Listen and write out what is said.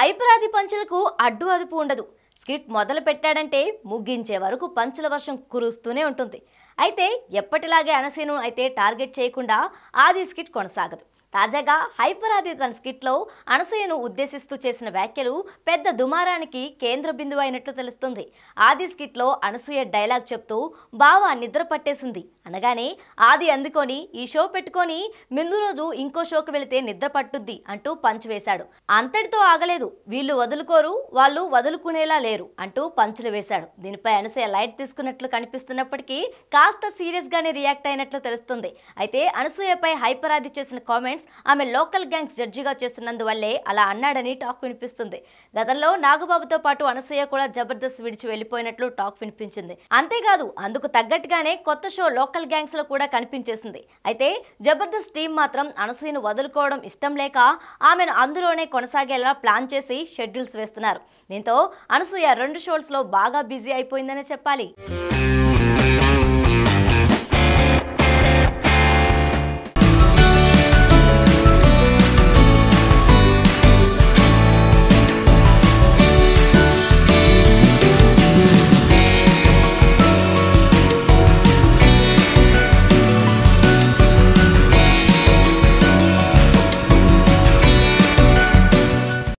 హైపరాది పంచులకు అడ్డు అదుపు ఉండదు స్కిట్ మొదలు పెట్టాడంటే ముగించే వరకు పంచుల వర్షం కురుస్తూనే ఉంటుంది అయితే ఎప్పటిలాగే అనసీను అయితే టార్గెట్ చేయకుండా ఆది స్కిట్ కొనసాగదు తాజాగా హైపర్ ఆది తన స్కిట్లో అనసూయను ఉద్దేశిస్తూ చేసిన వ్యాఖ్యలు పెద్ద దుమారానికి కేంద్ర బిందువు అయినట్లు తెలుస్తుంది ఆది స్కిట్లో అనసూయ డైలాగ్ చెప్తూ బావ నిద్ర పట్టేసింది అనగానే ఆది అందుకొని ఈ షో పెట్టుకొని ముందు రోజు ఇంకో షోకి వెళితే నిద్ర పట్టుద్ది అంటూ పంచ్ వేశాడు అంతటితో ఆగలేదు వీళ్ళు వదులుకోరు వాళ్ళు వదులుకునేలా లేరు అంటూ పంచులు వేశాడు దీనిపై అనసూయ లైట్ తీసుకున్నట్లు కనిపిస్తున్నప్పటికీ కాస్త సీరియస్ గానే రియాక్ట్ అయినట్లు తెలుస్తుంది అయితే అనసూయపై హైపర్ ఆది చేసిన కామెంట్స్ ఆమె లోకల్ గ్యాంగ్స్ జడ్జిగా చేస్తున్నందువల్లే అలా అన్నాడని టాక్ వినిపిస్తుంది గతంలో నాగబాబుతో పాటు అనసూయ కూడా జబర్దస్త్ విడిచి వెళ్ళిపోయినట్లు టాక్ వినిపించింది అంతేకాదు అందుకు తగ్గట్టుగానే కొత్త షో లోకల్ గ్యాంగ్స్ లో కూడా కనిపించేసింది అయితే జబర్దస్త్ టీం మాత్రం అనసూయను వదులుకోవడం ఇష్టం లేక ఆమెను అందులోనే కొనసాగేలా ప్లాన్ చేసి షెడ్యూల్స్ వేస్తున్నారు దీంతో అనసూయ రెండు షోస్ లో బాగా బిజీ అయిపోయిందనే చెప్పాలి